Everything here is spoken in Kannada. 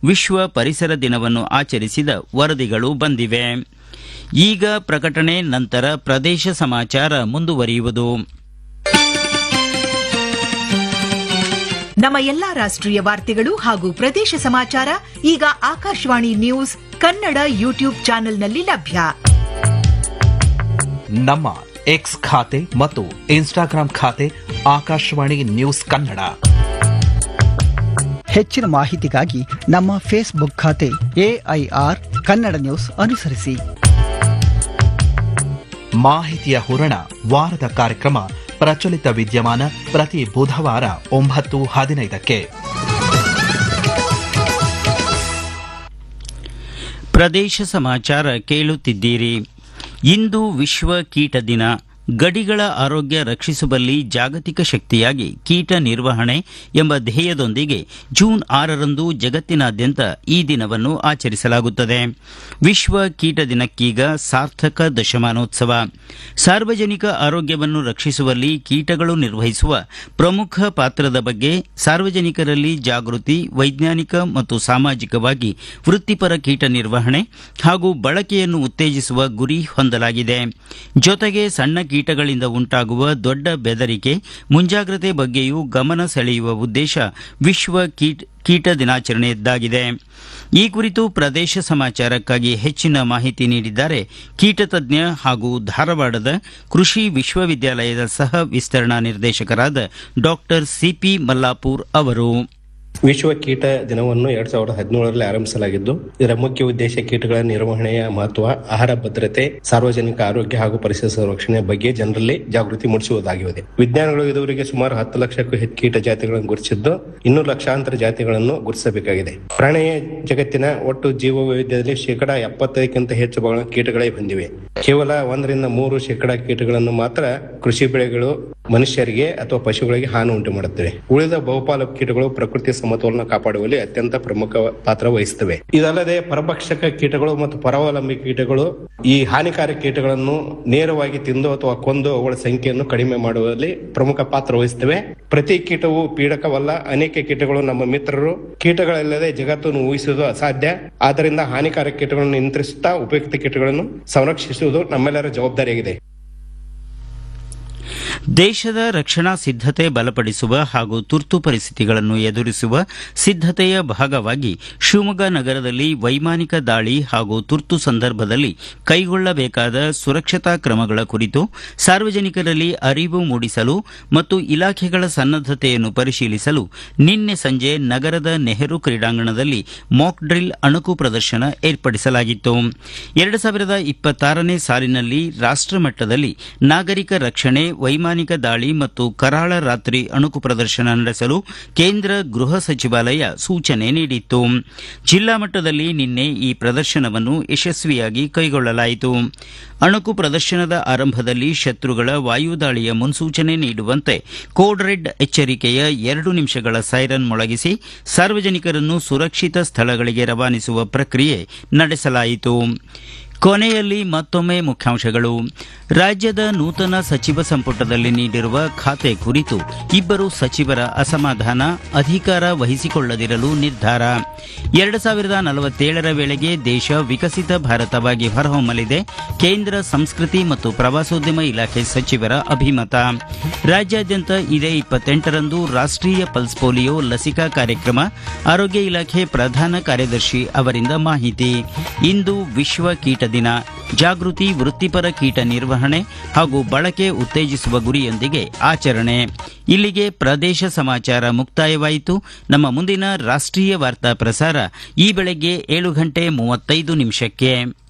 ವಿಶ್ವ ಪರಿಸರ ದಿನವನ್ನು ಆಚರಿಸಿದ ವರದಿಗಳು ಬಂದಿವೆ ಈಗ ಪ್ರಕಟಣೆ ನಂತರ ಪ್ರದೇಶ ಸಮಾಚಾರ ಮುಂದುವರಿಯುವುದು ನಮ್ಮ ಎಲ್ಲಾ ರಾಷ್ಟ್ರೀಯ ವಾರ್ತೆಗಳು ಹಾಗೂ ಪ್ರದೇಶ ಸಮಾಚಾರ ಈಗ ಆಕಾಶವಾಣಿ ನ್ಯೂಸ್ ಕನ್ನಡ ಯೂಟ್ಯೂಬ್ ಚಾನೆಲ್ನಲ್ಲಿ ಲಭ್ಯ ನಮ್ಮ ಎಕ್ಸ್ ಖಾತೆ ಮತ್ತು ಇನ್ಸ್ಟಾಗ್ರಾಂ ಖಾತೆ ಆಕಾಶವಾಣಿ ನ್ಯೂಸ್ ಕನ್ನಡ ಹೆಚ್ಚಿನ ಮಾಹಿತಿಗಾಗಿ ನಮ್ಮ ಫೇಸ್ಬುಕ್ ಖಾತೆ ಎಐಆರ್ ಕನ್ನಡ ನ್ಯೂಸ್ ಅನುಸರಿಸಿ ಮಾಹಿತಿಯ ಹೂರಣ ವಾರದ ಕಾರ್ಯಕ್ರಮ ಪ್ರಚಲಿತ ವಿದ್ಯಮಾನ ಪ್ರತಿ ಬುಧವಾರ ಒಂಬತ್ತು ಹದಿನೈದಕ್ಕೆ ಪ್ರದೇಶ ಸಮಾಚಾರ ಕೇಳುತ್ತಿದ್ದೀರಿ ಇಂದು ವಿಶ್ವ ಕೀಟ ದಿನ ಗಡಿಗಳ ಆರೋಗ್ಯ ರಕ್ಷಿಸುವಲ್ಲಿ ಜಾಗತಿಕ ಶಕ್ತಿಯಾಗಿ ಕೀಟ ನಿರ್ವಹಣೆ ಎಂಬ ಧ್ಯೇಯದೊಂದಿಗೆ ಜೂನ್ ಆರರಂದು ಜಗತ್ತಿನಾದ್ಯಂತ ಈ ದಿನವನ್ನು ಆಚರಿಸಲಾಗುತ್ತದೆ ವಿಶ್ವ ಕೀಟ ದಿನಕ್ಕೀಗ ಸಾರ್ಥಕ ದಶಮಾನೋತ್ಸವ ಸಾರ್ವಜನಿಕ ಆರೋಗ್ಯವನ್ನು ರಕ್ಷಿಸುವಲ್ಲಿ ಕೀಟಗಳು ನಿರ್ವಹಿಸುವ ಪ್ರಮುಖ ಪಾತ್ರದ ಬಗ್ಗೆ ಸಾರ್ವಜನಿಕರಲ್ಲಿ ಜಾಗೃತಿ ವೈಜ್ಞಾನಿಕ ಮತ್ತು ಸಾಮಾಜಿಕವಾಗಿ ವೃತ್ತಿಪರ ಕೀಟ ನಿರ್ವಹಣೆ ಹಾಗೂ ಬಳಕೆಯನ್ನು ಉತ್ತೇಜಿಸುವ ಗುರಿ ಹೊಂದಲಾಗಿದೆ ಜೊತೆಗೆ ಸಣ್ಣ ಕೀಟಗಳಿಂದ ಉಂಟಾಗುವ ದೊಡ್ಡ ಬೆದರಿಕೆ ಮುಂಜಾಗ್ರತೆ ಬಗ್ಗೆಯೂ ಗಮನ ಸೆಳೆಯುವ ಉದ್ದೇಶ ವಿಶ್ವ ಕೀಟ ಕೀಟ ದಿನಾಚರಣೆಯದ್ದಾಗಿದೆ ಈ ಕುರಿತು ಪ್ರದೇಶ ಸಮಾಚಾರಕ್ಕಾಗಿ ಹೆಚ್ಚಿನ ಮಾಹಿತಿ ನೀಡಿದ್ದಾರೆ ಕೀಟ ತಜ್ಞ ಹಾಗೂ ಧಾರವಾಡದ ಕೃಷಿ ವಿಶ್ವವಿದ್ಯಾಲಯದ ಸಹ ವಿಸ್ತರಣಾ ನಿರ್ದೇಶಕರಾದ ಡಾಕ್ಟರ್ ಸಿಪಿ ಮಲ್ಲಾಪುರ್ ಅವರು ವಿಶ್ವ ಕೀಟ ದಿನವನ್ನು ಎರಡ್ ಸಾವಿರದ ಹದಿನೇಳರಲ್ಲಿ ಆರಂಭಿಸಲಾಗಿದ್ದು ಇದರ ಮುಖ್ಯ ಉದ್ದೇಶ ಕೀಟಗಳ ನಿರ್ವಹಣೆಯ ಮಹತ್ವ ಆಹಾರ ಭದ್ರತೆ ಸಾರ್ವಜನಿಕ ಆರೋಗ್ಯ ಹಾಗೂ ಪರಿಸರ ಸಂರಕ್ಷಣೆ ಬಗ್ಗೆ ಜನರಲ್ಲಿ ಜಾಗೃತಿ ಮೂಡಿಸುವುದಾಗಿದೆ ವಿಜ್ಞಾನಿಗಳು ಇದುವರೆಗೆ ಸುಮಾರು ಹತ್ತು ಲಕ್ಷಕ್ಕೂ ಹೆಚ್ಚು ಕೀಟ ಜಾತಿಗಳನ್ನು ಗುರುತಿಸಿದ್ದು ಇನ್ನೂ ಲಕ್ಷಾಂತರ ಜಾತಿಗಳನ್ನು ಗುರುತಿಸಬೇಕಾಗಿದೆ ಪ್ರಾಣಿ ಜಗತ್ತಿನ ಒಟ್ಟು ಜೀವ ವೈವಿಧ್ಯದಲ್ಲಿ ಶೇಕಡ ಎಪ್ಪತ್ತೈದಕ್ಕಿಂತ ಹೆಚ್ಚು ಭಾಗ ಕೀಟಗಳೇ ಹೊಂದಿವೆ ಕೇವಲ ಒಂದರಿಂದ ಮೂರು ಶೇಕಡ ಕೀಟಗಳನ್ನು ಮಾತ್ರ ಕೃಷಿ ಬೆಳೆಗಳು ಮನುಷ್ಯರಿಗೆ ಅಥವಾ ಪಶುಗಳಿಗೆ ಹಾನಿ ಉಂಟು ಮಾಡುತ್ತವೆ ಉಳಿದ ಬಹುಪಾಲು ಕೀಟಗಳು ಪ್ರಕೃತಿ ಸಮತೋಲನ ಕಾಪಾಡುವಲ್ಲಿ ಅತ್ಯಂತ ಪ್ರಮುಖ ಪಾತ್ರ ವಹಿಸುತ್ತವೆ ಇದಲ್ಲದೆ ಪರಭಕ್ಷಕ ಕೀಟಗಳು ಮತ್ತು ಪರಾವಲಂಬಿ ಕೀಟಗಳು ಈ ಹಾನಿಕಾರಕ ಕೀಟಗಳನ್ನು ನೇರವಾಗಿ ತಿಂದು ಅಥವಾ ಕೊಂದು ಅವುಗಳ ಸಂಖ್ಯೆಯನ್ನು ಕಡಿಮೆ ಮಾಡುವಲ್ಲಿ ಪ್ರಮುಖ ಪಾತ್ರ ವಹಿಸುತ್ತವೆ ಪ್ರತಿ ಕೀಟವು ಪೀಡಕವಲ್ಲ ಅನೇಕ ಕೀಟಗಳು ನಮ್ಮ ಮಿತ್ರರು ಕೀಟಗಳಿಲ್ಲದೆ ಜಗತ್ತನ್ನು ಊಹಿಸುವುದು ಅಸಾಧ್ಯ ಆದ್ದರಿಂದ ಹಾನಿಕಾರಕ ಕೀಟಗಳನ್ನು ನಿಯಂತ್ರಿಸುತ್ತಾ ಉಪಯುಕ್ತ ಕೀಟಗಳನ್ನು ಸಂರಕ್ಷಿಸುವುದು ನಮ್ಮೆಲ್ಲರ ಜವಾಬ್ದಾರಿಯಾಗಿದೆ ದೇಶದ ರಕ್ಷಣಾ ಸಿದ್ಧತೆ ಬಲಪಡಿಸುವ ಹಾಗೂ ತುರ್ತು ಪರಿಸ್ಥಿತಿಗಳನ್ನು ಎದುರಿಸುವ ಸಿದ್ಧತೆಯ ಭಾಗವಾಗಿ ಶಿವಮೊಗ್ಗ ನಗರದಲ್ಲಿ ವೈಮಾನಿಕ ದಾಳಿ ಹಾಗೂ ತುರ್ತು ಸಂದರ್ಭದಲ್ಲಿ ಕೈಗೊಳ್ಳಬೇಕಾದ ಸುರಕ್ಷತಾ ಕ್ರಮಗಳ ಕುರಿತು ಸಾರ್ವಜನಿಕರಲ್ಲಿ ಅರಿವು ಮೂಡಿಸಲು ಮತ್ತು ಇಲಾಖೆಗಳ ಸನ್ನದ್ದತೆಯನ್ನು ಪರಿಶೀಲಿಸಲು ನಿನ್ನೆ ಸಂಜೆ ನಗರದ ನೆಹರು ಕ್ರೀಡಾಂಗಣದಲ್ಲಿ ಮಾಕ್ ಡ್ರಿಲ್ ಅಣುಕು ಪ್ರದರ್ಶನ ಏರ್ಪಡಿಸಲಾಗಿತ್ತು ಎರಡು ಸಾವಿರದ ಇಪ್ಪತ್ತಾರನೇ ಸಾಲಿನಲ್ಲಿ ರಾಷ್ಟಮಟ್ಟದಲ್ಲಿ ನಾಗರಿಕ ರಕ್ಷಣೆ ವೈಮಾನಿಕ ದಾಳಿ ಮತ್ತು ಕರಾಳ ರಾತ್ರಿ ಅಣುಕು ಪ್ರದರ್ಶನ ನಡೆಸಲು ಕೇಂದ್ರ ಗೃಹ ಸಚಿವಾಲಯ ಸೂಚನೆ ನೀಡಿತ್ತು ಜಿಲ್ಲಾ ಮಟ್ಟದಲ್ಲಿ ನಿನ್ನೆ ಈ ಪ್ರದರ್ಶನವನ್ನು ಯಶಸ್ವಿಯಾಗಿ ಕೈಗೊಳ್ಳಲಾಯಿತು ಅಣುಕು ಪ್ರದರ್ಶನದ ಆರಂಭದಲ್ಲಿ ಶತ್ರುಗಳ ವಾಯುದಾಳಿಯ ಮುನ್ಸೂಚನೆ ನೀಡುವಂತೆ ಕೋಡ್ ರೆಡ್ ಎಚ್ಚರಿಕೆಯ ಎರಡು ನಿಮಿಷಗಳ ಸೈರನ್ ಮೊಳಗಿಸಿ ಸಾರ್ವಜನಿಕರನ್ನು ಸುರಕ್ಷಿತ ಸ್ಥಳಗಳಿಗೆ ರವಾನಿಸುವ ಪ್ರಕ್ರಿಯೆ ನಡೆಸಲಾಯಿತು ಕೊನೆಯಲ್ಲಿ ಮತ್ತೊಮ್ಮೆ ಮುಖ್ಯಾಂಶಗಳು ರಾಜ್ಯದ ನೂತನ ಸಚಿವ ಸಂಪುಟದಲ್ಲಿ ನೀಡಿರುವ ಖಾತೆ ಕುರಿತು ಇಬ್ಬರು ಸಚಿವರ ಅಸಮಾಧಾನ ಅಧಿಕಾರ ವಹಿಸಿಕೊಳ್ಳದಿರಲು ನಿರ್ಧಾರ ಎರಡು ಸಾವಿರದ ನಲವತ್ತೇಳರ ವೇಳೆಗೆ ದೇಶ ವಿಕಸಿತ ಭಾರತವಾಗಿ ಹೊರಹೊಮ್ಮಲಿದೆ ಕೇಂದ್ರ ಸಂಸ್ಕೃತಿ ಮತ್ತು ಪ್ರವಾಸೋದ್ಯಮ ಇಲಾಖೆ ಸಚಿವರ ಅಭಿಮತ ರಾಜ್ಯಾದ್ಯಂತ ಇದೇ ಇಪ್ಪತ್ತೆಂಟರಂದು ರಾಷ್ಟೀಯ ಪಲ್ಸ್ ಪೋಲಿಯೋ ಲಸಿಕಾ ಕಾರ್ಯಕ್ರಮ ಆರೋಗ್ಯ ಇಲಾಖೆ ಪ್ರಧಾನ ಕಾರ್ಯದರ್ಶಿ ಅವರಿಂದ ಮಾಹಿತಿ ಇಂದು ವಿಶ್ವ ಕೀಟ ದಿನ ಜಾಗೃತಿ ವೃತ್ತಿಪರ ಕೀಟ ನಿರ್ವಹಣೆ ಹಾಗೂ ಬಳಕೆ ಉತ್ತೇಜಿಸುವ ಗುರಿಯೊಂದಿಗೆ ಆಚರಣೆ ಇಲ್ಲಿಗೆ ಪ್ರದೇಶ ಸಮಾಚಾರ ಮುಕ್ತಾಯವಾಯಿತು ನಮ್ಮ ಮುಂದಿನ ರಾಷ್ಟೀಯ ವಾರ್ತಾ ಪ್ರಸಾರ ಈ ಬೆಳಗ್ಗೆ ಏಳು ಗಂಟೆ ಮೂವತ್ತೈದು ನಿಮಿಷಕ್ಕೆ